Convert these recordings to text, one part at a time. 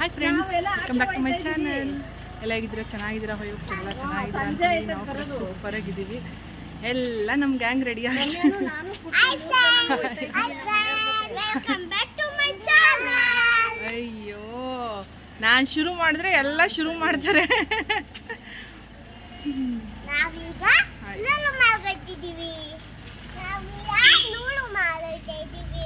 Hi friends welcome back to my channel ಎಲ್ಲ ಹೇಗಿದ್ದೀರಾ ಚೆನ್ನಾಗಿದ್ದೀರಾ ಹೋಯ್ ಎಲ್ಲ ಚೆನ್ನಾಗಿದ್ದೀರಾ ಅಂತೀನಿ ನಾವು ಸೂಪರ್ ಆಗಿದ್ದೀವಿ ಎಲ್ಲ ನಮ್ಮ ಗ್ಯಾಂಗ್ ರೆಡಿ ಆಗಿ welcome back to my channel ಅಯ್ಯೋ ನಾನು ಶುರು ಮಾಡಿದ್ರೆ ಎಲ್ಲ ಶುರು ಮಾಡ್ತಾರೆ ನಾವೀಗ ಹಾಯ್. ಲೂಲು ಮಾಡ್ಕೊತಿದ್ದೀವಿ ನಾವೀಗ ಲೂಲು ಮಾಡ್ತಾ ಇದ್ದೀವಿ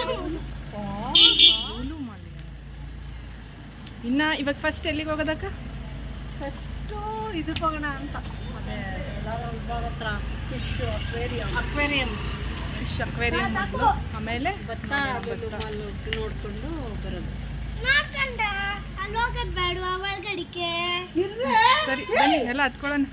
ಲೂಲು ಮಾಡಿ ಇನ್ನ ಇವಾಗ ಫಸ್ಟ್ ಎಲ್ಲಿಗೆ ಹೋಗೋದಕ್ಕ ಫಸ್ಟು ಇದಕ್ಕೆ ಹೋಗೋಣ ಅಂತ ಅದೇ ಹತ್ರ fish aquarium aquarium fish aquarium ಆಮೇಲೆ ಭತ್ತ ನೋಡ್ಕೊಂಡು ಬರೋದು ಮಾಡ್ಕೊಂಡ ಅಲ್ಲಿ ಹೋಗೋದ್ ಬೇಡ ಒಳಗಡಿಕೆ ಸರಿ ಬನ್ನಿ ಎಲ್ಲ ಹತ್ಕೊಳ್ಳೋಣ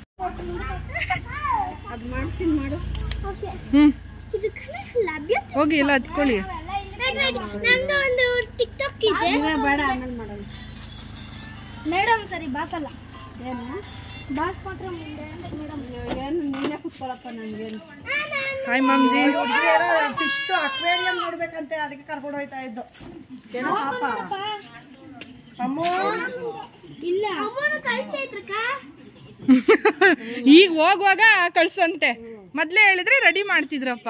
ಅದು ಮಾಡ್ತೀನಿ ಮಾಡು ಓಕೆ ಹ್ಮ್ ಇದಕ್ಕೆ ಲಭ್ಯ ಹೋಗಿ ಎಲ್ಲ ಹತ್ಕೊಳ್ಳಿ ನಮ್ದು ಒಂದು ಟಿಕ್ ಟಾಕ್ ಇದೆ ಬೇಡ ಆಮೇಲೆ ಮಾಡೋಣ ಮೇಡಮ್ ಸರಿ ಬಾಸ್ ಅಲ್ಲ ಏನು ಬಾಸ್ ಮಾತ್ರ ಮುಂದೆ ಮೇಡಮ್ ಏನು ನೀನೇ ಕುತ್ಕೊಳಪ್ಪ ನನಗೇನು ಹಾಯ್ ಮಾಮ್ಜಿ ಫಿಶ್ ಅಕ್ವೇರಿಯಂ ನೋಡ್ಬೇಕಂತೆ ಅದಕ್ಕೆ ಕರ್ಕೊಂಡು ಹೋಯ್ತಾ ಇದ್ದು ಏನೋ ಪಾಪ ಅಮ್ಮ ಇಲ್ಲ ಅಮ್ಮನ ಕಳ್ಸೈತ್ರಕ್ಕ ಈಗ ಹೋಗುವಾಗ ಕಳ್ಸಂತೆ ಮೊದ್ಲೇ ಹೇಳಿದ್ರೆ ರೆಡಿ ಮಾಡ್ತಿದ್ರಪ್ಪ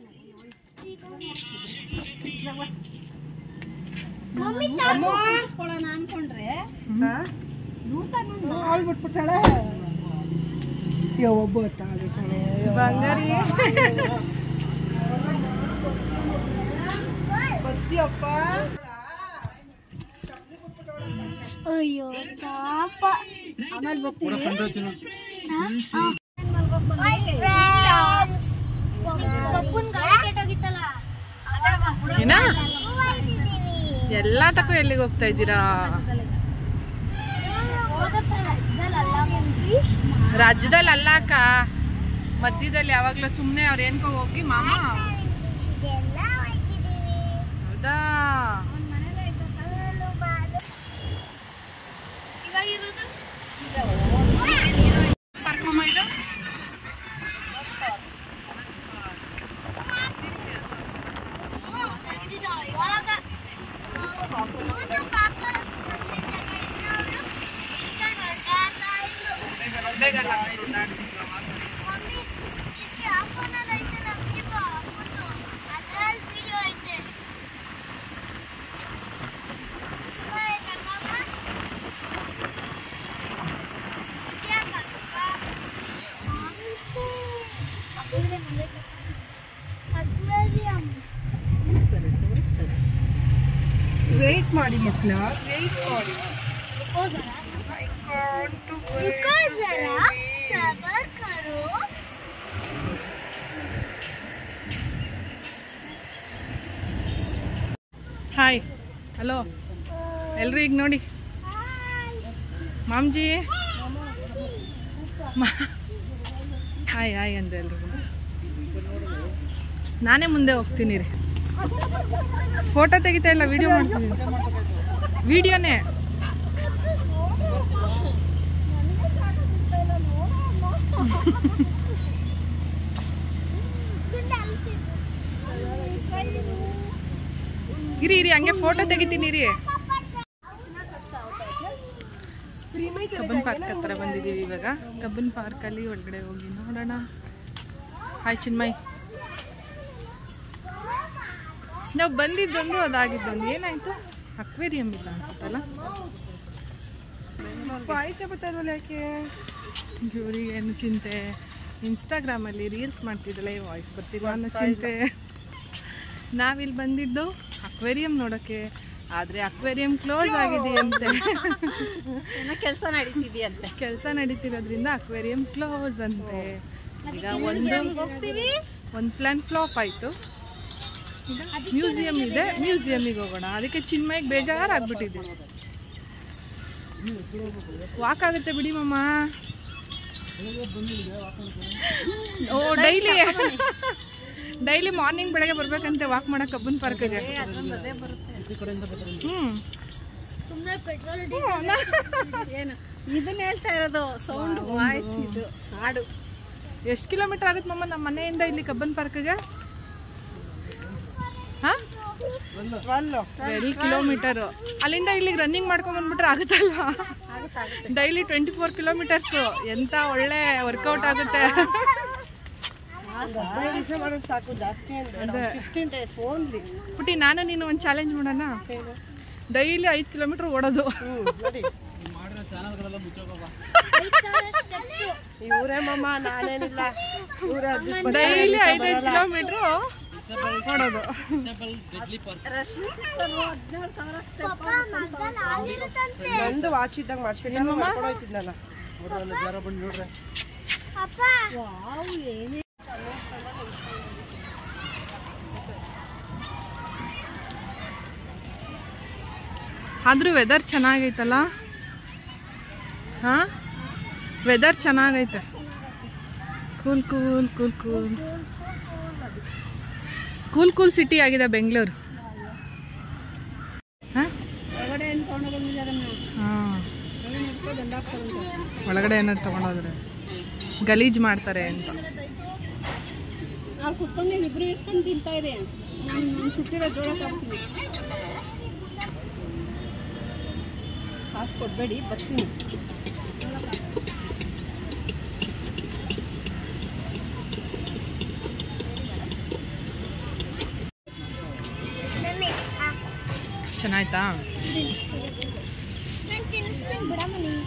ಮಮ್ಮಿ ಕೂರಿಸ್ಕೊಳ್ಳೋಣ ಅನ್ಕೊಂಡ್ರೆ ಅವಳು ಬಿಟ್ಬಿಟ್ಟಾಳೆ ಒಬ್ಬ ಬಂಗಾರಿ ಬರ್ತೀಯಪ್ಪ ಅಯ್ಯೋ ಪಾಪ ಆಮೇಲೆ ಬರ್ತೀವಿ ಪಪ್ಪನ್ ಗಾಡಿ ಕೆಟ್ಟೋಗಿತ್ತಲ್ಲ ಏನ ಎಲ್ಲಾ ತಕ ಎಲ್ಲಿಗೆ ಹೋಗ್ತಾ ಇದ್ದೀರಾ ರಾಜ್ಯದಲ್ಲಿ ಅಲ್ಲ ಅಕ್ಕ ಮಧ್ಯದಲ್ಲಿ ಯಾವಾಗ್ಲೂ ಸುಮ್ನೆ ಅವ್ರ ಏನ್ಕೋ ಹೋಗಿ ಮಾಮ ಹೌದಾ ಪಾರ್ಕ್ ಮಾಮ ಇದು ಬೇಗ ಅಲ್ಲ ವೇಟ್ ಮಾಡಿ ಮಕ್ಕಳ ವೇಟ್ ಮಾಡಿ रुको जरा सबर करो ಹಾಯ್ ಹಲೋ ಎಲ್ರು ಈಗ ನೋಡಿ ಮಾಮ್ಜಿ ಮಾ- ಹಾಯ್ ಹಾಯ್ ಅಂದ್ರೆ ಎಲ್ರಿಗೂ ನಾನೇ ಮುಂದೆ ಹೋಗ್ತೀನಿ ರೀ ಫೋಟೋ ತೆಗಿತಾ ಇಲ್ಲ ವಿಡಿಯೋ ಮಾಡ್ತೀನಿ ವಿಡಿಯೋನೇ ಇರಿ ಇರಿ ಹಂಗೆ ಫೋಟೋ ತೆಗಿತೀನಿ ರೀ ಕಬ್ಬನ್ ಪಾರ್ಕ್ ಹತ್ರ ಬಂದಿದ್ದೀವಿ ಇವಾಗ ಕಬ್ಬನ್ ಪಾರ್ಕಲ್ಲಿ ಒಳಗಡೆ ಹೋಗಿ ನೋಡೋಣ ಹಾಯ್ ಚಿನ್ಮಯ್ ನಾವು ಬಂದಿದ್ದೊಂದು ಅದಾಗಿದ್ದೊಂದು ಏನಾಯ್ತು ಅಕ್ವೇರಿಯಂ ಇಲ್ಲ ಅನ್ಸುತ್ತಲ್ಲ ವಾಯ್ಸೇ ಬರ್ತಾಯಿಲ್ವಲ್ಲ ಯಾಕೆ ಇವ್ರಿಗೆ ಏನು ಚಿಂತೆ ಇನ್ಸ್ಟಾಗ್ರಾಮಲ್ಲಿ ರೀಲ್ಸ್ ಮಾಡ್ತಿದ್ದಳೆ ವಾಯ್ಸ್ ಬರ್ತಿಲ್ವ ಅನ್ನೋ ಚಿಂತೆ ನಾವಿಲ್ಲಿ ಬಂದಿದ್ದು ಅಕ್ವೇರಿಯಂ ನೋಡೋಕ್ಕೆ ಆದರೆ ಅಕ್ವೇರಿಯಂ ಕ್ಲೋಸ್ ಆಗಿದೆಯಂತೆ ಏನೋ ಕೆಲಸ ನಡೀತಿದೆಯಂತೆ ಕೆಲಸ ನಡೀತಿರೋದ್ರಿಂದ ಅಕ್ವೇರಿಯಂ ಕ್ಲೋಸ್ ಅಂತೆ ಈಗ ಒಂದು ಒಂದು ಪ್ಲಾನ್ ಫ್ಲಾಪ್ ಆಯಿತು ಈಗ ಮ್ಯೂಸಿಯಂ ಇದೆ ಮ್ಯೂಸಿಯಮಿಗೆ ಹೋಗೋಣ ಅದಕ್ಕೆ ಚಿನ್ಮಯ್ಗೆ ಬೇಜಾರಾಗ್ಬಿಟ್ಟಿದೆ ವಾಕ್ ಆಗುತ್ತೆ ಬಿಡಿ ಮಮ್ಮ ಓ ಡೈಲಿ ಡೈಲಿ ಮಾರ್ನಿಂಗ್ ಬೆಳಗ್ಗೆ ಬರ್ಬೇಕಂತೆ ವಾಕ್ ಮಾಡಕ್ ಕಬ್ಬನ್ ಪಾರ್ಕ್ಗೆ ಅದೇ ಬರುತ್ತೆ ಹ್ಮ್ ಸುಮ್ಮನೆ ಪೆಟ್ರೋಲ್ ಏನು ಇದನ್ನ ಹೇಳ್ತಾ ಇರೋದು ಸೌಂಡ್ ವಾಯ್ಸ್ ಇದು ಹಾಡು ಎಷ್ಟು ಕಿಲೋಮೀಟರ್ ಆಗುತ್ತೆ ಮಮ್ಮ ನಮ್ಮ ಮನೆಯಿಂದ ಇಲ್ಲಿ ಕಬ್ಬನ್ ಪಾರ್ಕ್ಗೆ ಹಾ ಟ್ವೆಲ್ಲು ಟ್ವೆಲ್ ಕಿಲೋಮೀಟರು ಅಲ್ಲಿಂದ ಇಲ್ಲಿಗೆ ರನ್ನಿಂಗ್ ಮಾಡ್ಕೊಂಡ್ ಬಂದ್ಬಿಟ್ರೆ ಆಗುತ್ತಲ್ವಾ ಡೈಲಿ ಟ್ವೆಂಟಿ ಫೋರ್ ಕಿಲೋಮೀಟರ್ಸು ಎಂತ ಒಳ್ಳೆ ವರ್ಕೌಟ್ ಆಗುತ್ತೆ ಹದಿನೈದು ನಿಮಿಷ ಮಾಡೋದು ಸಾಕು ಜಾಸ್ತಿ ಅದೇ. ಫಿಫ್ಟೀನ್ ಡೇಸ್ ಓನ್ಲಿ ಪುಟಿ ನಾನು ನೀನು ಒಂದು ಚಾಲೆಂಜ್ ಮಾಡೋಣ ಡೈಲಿ ಐದು ಕಿಲೋಮೀಟರ್ ಓಡೋದು ಹ್ಞೂ ನೋಡಿ ಇವರೇ ಮಮ್ಮ ನಾನೇನಿಲ್ಲ ಇವರೇ ಅಡ್ಜಸ್ಟ್ ಡೈಲಿ ಐದೈದು ಕಿಲೋಮೀಟ್ರು ಓಡೋದು ನಂದು ವಾಚ್ ಇದ್ದಾಗ ಮಾಡ್ಸ್ಬಿಟ್ಟು ಮಾಡ್ಕೊಂಡು ಹೋಯ್ತಿದ್ನಲ್ಲ ಆದ್ರೂ ವೆದರ್ ಚೆನ್ನಾಗೈತಲ್ಲ ಹಾ ವೆದರ್ ಚೆನ್ನಾಗೈತೆ cool cool cool cool cool cool city ಆಗಿದೆ ಬೆಂಗಳೂರು ಹಾ? ಹಾ. ಒಳಗಡೆ ಏನಾದ್ರು ತಗೊಂಡೋದ್ರೆ ಗಲೀಜ್ ಮಾಡ್ತಾರೆ ಅಂತ ನಾವು ಕುತ್ಕೊಂಡು ಇಬ್ರು ಇಸ್ಕೊಂಡು ತಿಂತಾ ಇದೆ ನಾನು ಸುಟ್ಟಿರೋ ಜೋಳ ತರ್ತೀನಿ ಕಾಸು ಕೊಡಬೇಡಿ ಬರ್ತೀನಿ ಚೆನ್ನಾಯ್ತಾ ನಾನು ತಿನ್ನಿಸ್ತೀನಿ ಬಿಡಮ್ಮ ನಿಂಗೆ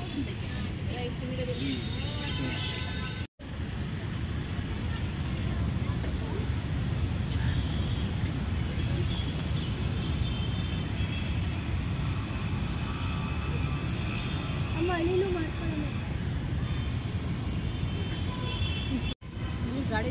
ಅಮ್ಮ ನೀನು ಮಾಡ್ಕೊಳ್ಳಮ್ಮ ಗಾಡಿ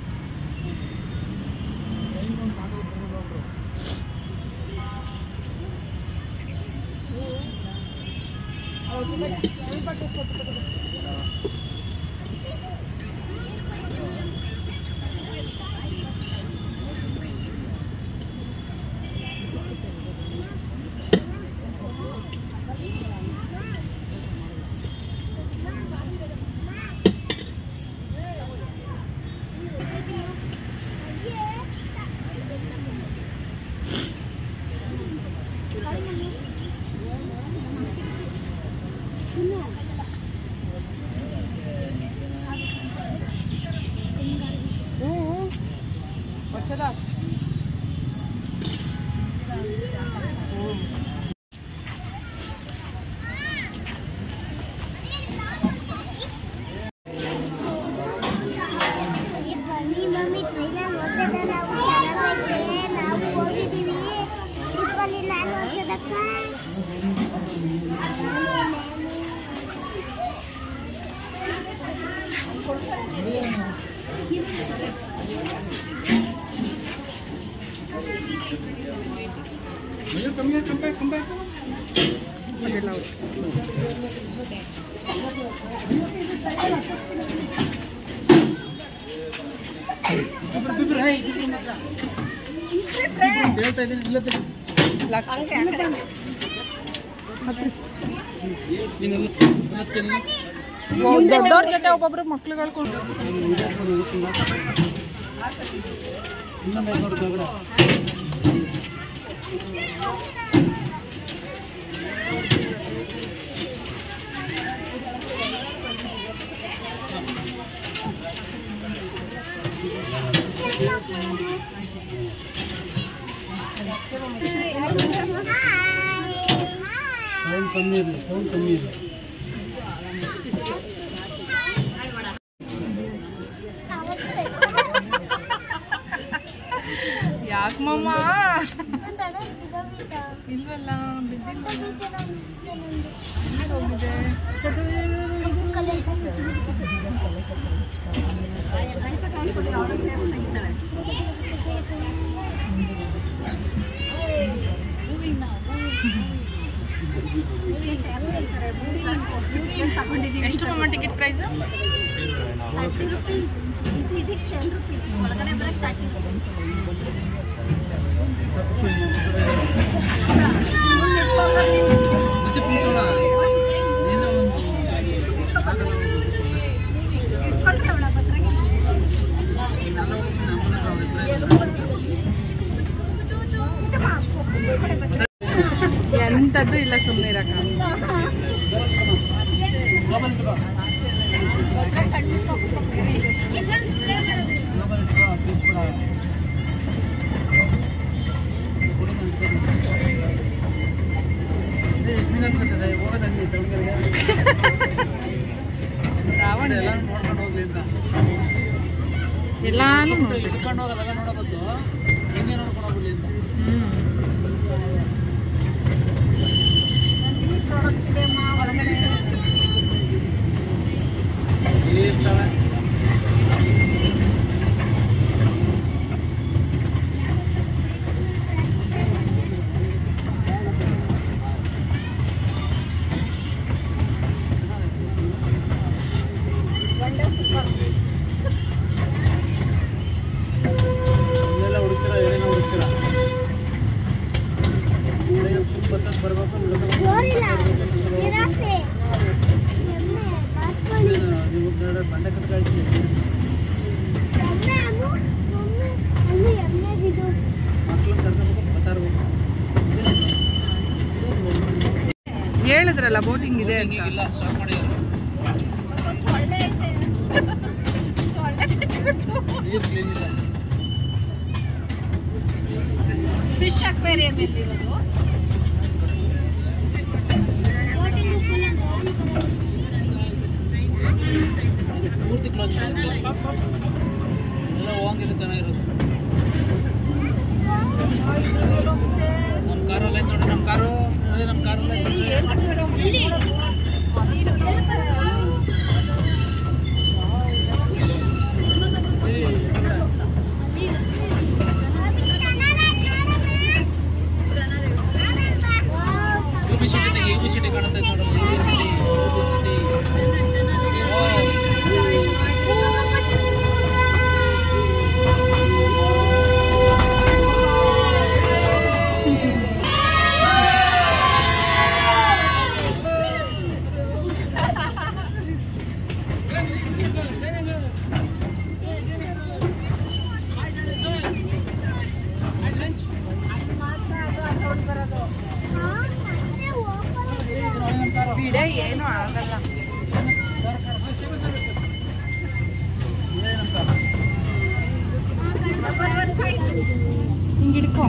ಹ್ಞೂ ವರ್ಷದ ಬನ್ನಿ ಮಮ್ಮಿ ಟ್ರೈಲರ್ ನೋಡ್ತಿದ್ದೆ ನಾವು ಚೆನ್ನಾಗೈತೆ ನಾವು ಹೋಗಿದ್ದೀವಿ ಟ್ರಿಪ್ಪಲ್ಲಿ ನಾನು ಹೋಗ್ತದಕ್ಕ ದೊಡ್ಡವ್ರ ಜೊತೆ ಒಬ್ಬೊಬ್ರು ಮಕ್ಳುಗಳು ಕೂಡ ಯಾಕೆ ಮಮ್ಮ ಇಲ್ವಲ್ಲ ಬಿದ್ದಿಲ್ಲ ಎಲ್ಲಿಗ್ ಹೋಗಿದೆ ಎಷ್ಟು ಮಮ್ಮ ಟಿಕೆಟ್ ಪ್ರೈಸ್ ಎಂಥದ್ದು ಇಲ್ಲ ಸುಮ್ಮನೆ ಇರಕ್ಕ ಎಷ್ಟು ದಿನ ಆಗ್ತದೆ ಹೋಗೋದಂಗೆ ದಾವಣಗೆರೆಗೆ ದಾವಣಗೆರೆ ಎಲ್ಲ ನೋಡ್ಕೊಂಡು ಹೋಗ್ಲಿ ಅಂತ ಎಲ್ಲಾನು ನೋಡಿ ಇಟ್ಕೊಂಡು ಹೋಗೋದೆಲ್ಲ ನೋಡೋ ಬದಲು ಹಿಂಗೆ ನೋಡ್ಕೊಂಡು ಹೋಗ್ಲಿ ಅಂತ ಹ್ಮ್ ಈ ಸ್ಥಳ ಇಲ್ಲೆಲ್ಲ ಹುಡುಕ್ತೀರಾ ಏನೇನೋ ಹುಡುಕ್ತೀರಾ ಬಸ್ಸಲ್ಲಿ ಬರಬೇಕು ಗೋರಿಲ್ಲ ಜಿರಾಫೆ ಎಮ್ಮೆ ಬಾಸ್ಕೋಳಿ ನೀವು ಬಂಡೆ ಕಟ್ಕೊಳ್ತೀವಿ ಎಮ್ಮೆ ಅಮ್ಮು ಮಮ್ಮಿ ಅಲ್ಲಿ ಎಮ್ಮೆ ಬಿಡು ಮಕ್ಳನ್ನ ಕರ್ಕೊಂಡು ಬರ್ತಾ ಇರ್ಬೇಕು ಹೇಳಿದ್ರಲ್ಲ ಬೋಟಿಂಗ್ ಇದೆ ಅಂತ ಇಲ್ಲ ಸ್ಟಾಪ್ ಮಾಡಿದ್ರು ನೀರು ಕ್ಲೀನ್ ಇಲ್ಲ ಫಿಶ್ ಅಕ್ವೇರಿಯಂ ಎಲ್ಲಿರೋದು ಬೋಟಿಂಗ್ ಫುಲ್ ಪೂರ್ತಿ ಕ್ಲೋಸ್ ಎಲ್ಲ ಹೋಗಂಗಿಲ್ಲ ಚೆನ್ನಾಗಿರೋದು ನಮ್ಮ ಕಾರಲ್ಲಿ ನೋಡಿ ನಮ್ಮ ಕಾರು ಅದೇ ನಮ್ಮ ಕಾರಲ್ಲಿ U B city U B city ಕಾಣಿಸ್ತಾ ಇದೆ ನೋಡಿ U B city U B city ಬಿಡೆ ಏನು ಆಗಲ್ಲ ಹಿಂಗ್ ಹಿಡ್ಕೊ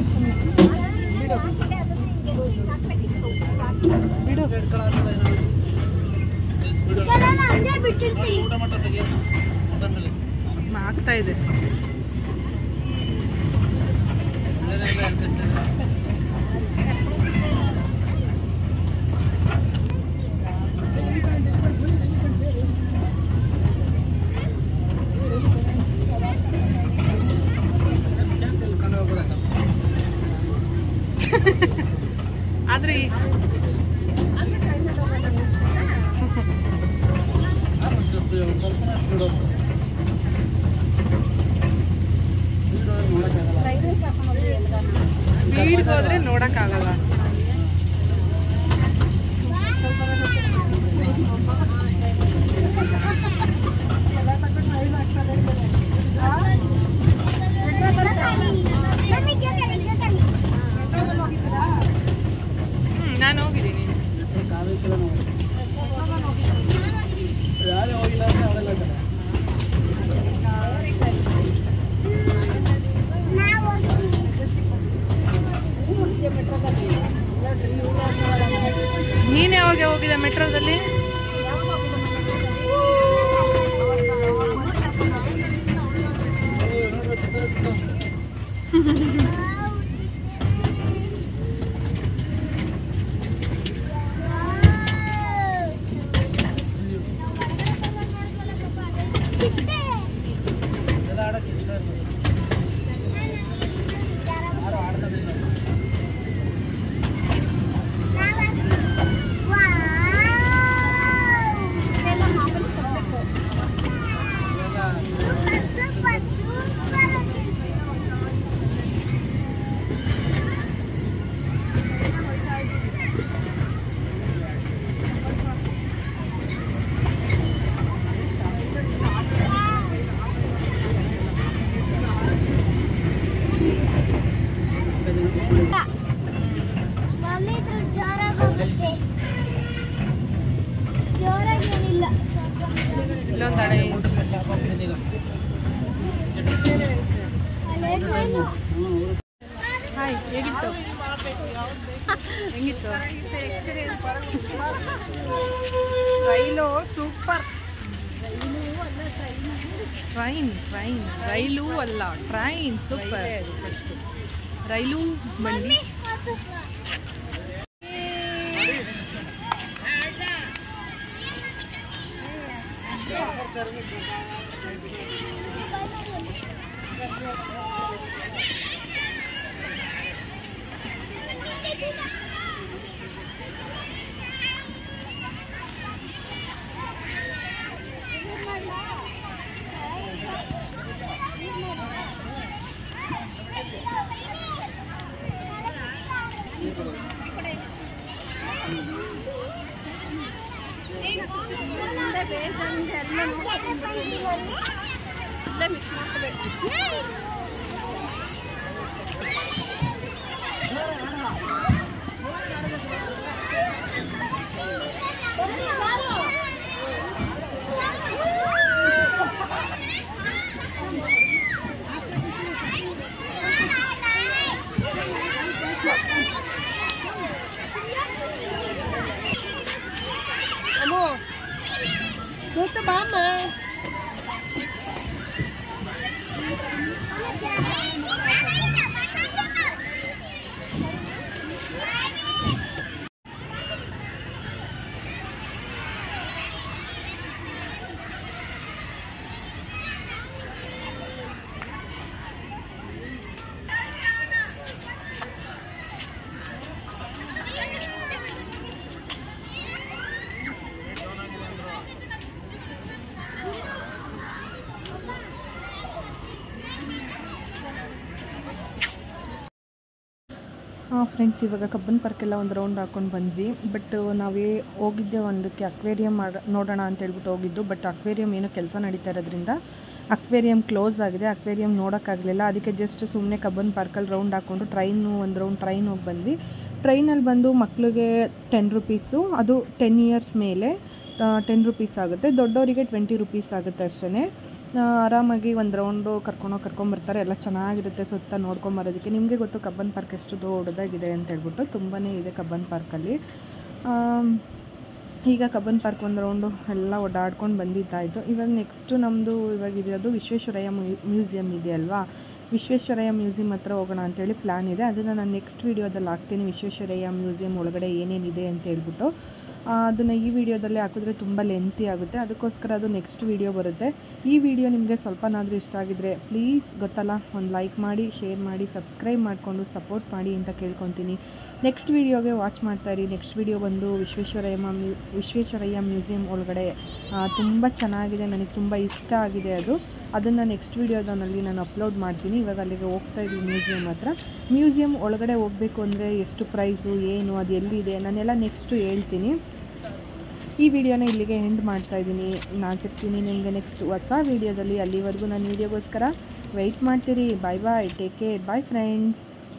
ಬಿಡು ರೆಡ್ ಕಲರ್ ಸ್ಪೀಡ್ ಹಂಗೆ ಬಿಟ್ಟಿರ್ತೀನಿ ಊಟ ಮಾಡೋರಿಗೆ ಊಟ ಮೇಲೆ ಆಗ್ತಾ ಇದೆ ಏನೆಲ್ಲ ಇರ್ತೈತೆ ಕರ್ಕೊಂಡು ಹೋಗ್ಬೋದಾ ಆದ್ರೆ ಈ- ಸ್ಪೀಡ್ಗೆ ಹೋದ್ರೆ ನೋಡಕ್ಕಾಗಲ್ಲ ಹ್ಮ್ ನಾನು ಹೋಗಿದ್ದೀನಿ ಯಾರೇ ಹೋಗಿಲ್ಲ ಅಂದ್ರೆ ಅವಳೆಲ್ಲ ಇದ್ದಾರೆ. ನಾವು ಹೋಗಿದ್ದೀವಿ ನೀನ್ ಯಾವಾಗ ಹೋಗಿದೆ ಮೆಟ್ರೋದಲ್ಲಿ ಓ, ನೋಡ್ರಿ, ಚಿತ್ರ ಸಿಕ್ತು. ಎಲ್ಲ ಆಡಕ್ಕೆ ಇಷ್ಟ ಇರ್ತದೆ. ಯಾರು ಆಡ್ತಾನೆ ಇಲ್ಲ. ಇವೆಲ್ಲ ಇಲ್ಲೊಂದು ಹಳೆ ಹಾಯ್ ಹೇಗಿತ್ತು ಹೆಂಗಿತ್ತು ರೈಲು ಸೂಪರ್ ಟ್ರೈನ್ ಟ್ರೈನ್ ರೈಲು ಅಲ್ಲ ಟ್ರೈನ್ ಸೂಪರ್ ರೈಲು ಬಂಡಿ ಕೂತು ಬಾಮ್ಮ ಫ್ರೆಂಡ್ಸ್ ಇವಾಗ ಕಬ್ಬನ್ ಪಾರ್ಕೆಲ್ಲ ಒಂದು ರೌಂಡ್ ಹಾಕೊಂಡು ಬಂದ್ವಿ ಬಟ್ ನಾವೇ ಹೋಗಿದ್ದೆ ಒಂದಕ್ಕೆ ಅಕ್ವೇರಿಯಂ ಮಾಡ ನೋಡೋಣ ಅಂತ ಹೇಳ್ಬಿಟ್ಟು ಹೋಗಿದ್ದು ಬಟ್ ಅಕ್ವೇರಿಯಂ ಏನೋ ಕೆಲಸ ನಡೀತಾ ಇರೋದ್ರಿಂದ ಅಕ್ವೇರಿಯಂ ಕ್ಲೋಸ್ ಆಗಿದೆ ಅಕ್ವೇರಿಯಂ ನೋಡೋಕ್ಕಾಗಲಿಲ್ಲ ಅದಕ್ಕೆ ಜಸ್ಟ್ ಸುಮ್ಮನೆ ಕಬ್ಬನ್ ಪಾರ್ಕಲ್ಲಿ ರೌಂಡ್ ಹಾಕ್ಕೊಂಡು ಟ್ರೈನು ಒಂದು ರೌಂಡ್ ಟ್ರೈನ್ ಹೋಗಿ ಬಂದ್ವಿ ಟ್ರೈನಲ್ಲಿ ಬಂದು ಮಕ್ಳಿಗೆ ಟೆನ್ ರುಪೀಸು ಅದು ಟೆನ್ ಇಯರ್ಸ್ ಮೇಲೆ ಟೆನ್ ರುಪೀಸ್ ಆಗುತ್ತೆ ದೊಡ್ಡವರಿಗೆ ಟ್ವೆಂಟಿ ರುಪೀಸ್ ಆಗುತ್ತೆ ಅಷ್ಟೇ ಆರಾಮಾಗಿ ಒಂದು ರೌಂಡು ಕರ್ಕೊಂಡೋಗಿ ಕರ್ಕೊಂಬರ್ತಾರೆ ಎಲ್ಲ ಚೆನ್ನಾಗಿರುತ್ತೆ ಸುತ್ತ ನೋಡ್ಕೊಂಬರೋದಕ್ಕೆ ನಿಮಗೆ ಗೊತ್ತು ಕಬ್ಬನ್ ಪಾರ್ಕ್ ಎಷ್ಟು ದೊಡ್ಡದಾಗಿದೆ ಅಂತ ಹೇಳ್ಬಿಟ್ಟು ತುಂಬಾ ಇದೆ ಕಬ್ಬನ್ ಪಾರ್ಕಲ್ಲಿ ಆಮ್, ಈಗ ಕಬ್ಬನ್ ಪಾರ್ಕ್ ಒಂದು ರೌಂಡು ಎಲ್ಲ ಓಡಾಡ್ಕೊಂಡು ಬಂದಿದ್ದಾಯಿತು ಇವಾಗ ನೆಕ್ಸ್ಟು ನಮ್ಮದು ಇವಾಗ ಇರೋದು ವಿಶ್ವೇಶ್ವರಯ್ಯ ಮ್ಯೂ- ಮ್ಯೂಸಿಯಂ ಇದೆ ಅಲ್ವಾ ವಿಶ್ವೇಶ್ವರಯ್ಯ ಮ್ಯೂಸಿಯಂ ಹತ್ರ ಹೋಗೋಣ ಅಂತೇಳಿ ಪ್ಲ್ಯಾನ್ ಇದೆ ಅದನ್ನು ನಾನು ನೆಕ್ಸ್ಟ್ ವೀಡಿಯೋದಲ್ಲಿ ಹಾಕ್ತೀನಿ ವಿಶ್ವೇಶ್ವರಯ್ಯ ಮ್ಯೂಸಿಯಂ ಒಳಗಡೆ ಏನೇನಿದೆ ಅಂತ ಹೇಳ್ಬಿಟ್ಟು ಆ, ಅದನ್ನು ಈ ವಿಡಿಯೋದಲ್ಲಿ ಹಾಕಿದ್ರೆ ತುಂಬ ಲೆಂತಿ ಆಗುತ್ತೆ ಅದಕ್ಕೋಸ್ಕರ ಅದು ನೆಕ್ಸ್ಟ್ ವಿಡಿಯೋ ಬರುತ್ತೆ ಈ ವಿಡಿಯೋ ನಿಮಗೆ ಸ್ವಲ್ಪನಾದರೂ ಇಷ್ಟ ಆಗಿದ್ರೆ ಪ್ಲೀಸ್ ಗೊತ್ತಲ್ಲ ಒಂದು ಲೈಕ್ ಮಾಡಿ ಶೇರ್ ಮಾಡಿ ಸಬ್ಸ್ಕ್ರೈಬ್ ಮಾಡಿಕೊಂಡು ಸಪೋರ್ಟ್ ಮಾಡಿ ಅಂತ ಕೇಳ್ಕೊತೀನಿ ನೆಕ್ಸ್ಟ್ ವಿಡಿಯೋಗೆ ವಾಚ್ ಮಾಡ್ತಾಯಿರಿ ನೆಕ್ಸ್ಟ್ ವಿಡಿಯೋ ಬಂದು ವಿಶ್ವೇಶ್ವರಯ್ಯ ಮ್ಯೂ ವಿಶ್ವೇಶ್ವರಯ್ಯ ಮ್ಯೂಸಿಯಂ ಒಳಗಡೆ ತುಂಬ ಚೆನ್ನಾಗಿದೆ ನನಗೆ ತುಂಬ ಇಷ್ಟ ಆಗಿದೆ ಅದು ಅದನ್ನು ನೆಕ್ಸ್ಟ್ ವೀಡಿಯೋದಲ್ಲಿ ನಾನು ಅಪ್ಲೋಡ್ ಮಾಡ್ತೀನಿ ಇವಾಗ ಅಲ್ಲಿಗೆ ಹೋಗ್ತಾ ಇದ್ದೀವಿ ಮ್ಯೂಸಿಯಂ ಹತ್ರ ಮ್ಯೂಸಿಯಂ ಒಳಗಡೆ ಹೋಗಬೇಕು ಅಂದರೆ ಎಷ್ಟು ಪ್ರೈಸು ಏನು ಅದು ಎಲ್ಲಿದೆ ನಾನೆಲ್ಲ ನೆಕ್ಸ್ಟು ಹೇಳ್ತೀನಿ ಈ ವಿಡಿಯೋನ ಇಲ್ಲಿಗೆ ಎಂಡ್ ಮಾಡ್ತಾ ಇದ್ದೀನಿ ನಾನು ಸಿಗ್ತೀನಿ ನಿಮಗೆ ನೆಕ್ಸ್ಟ್ ಹೊಸ ವಿಡಿಯೋದಲ್ಲಿ ಅಲ್ಲಿವರೆಗೂ ನಾನು ವಿಡಿಯೋಗೋಸ್ಕರ ವೆಯ್ಟ್ ಮಾಡ್ತೀರಿ bye bye take care bye friends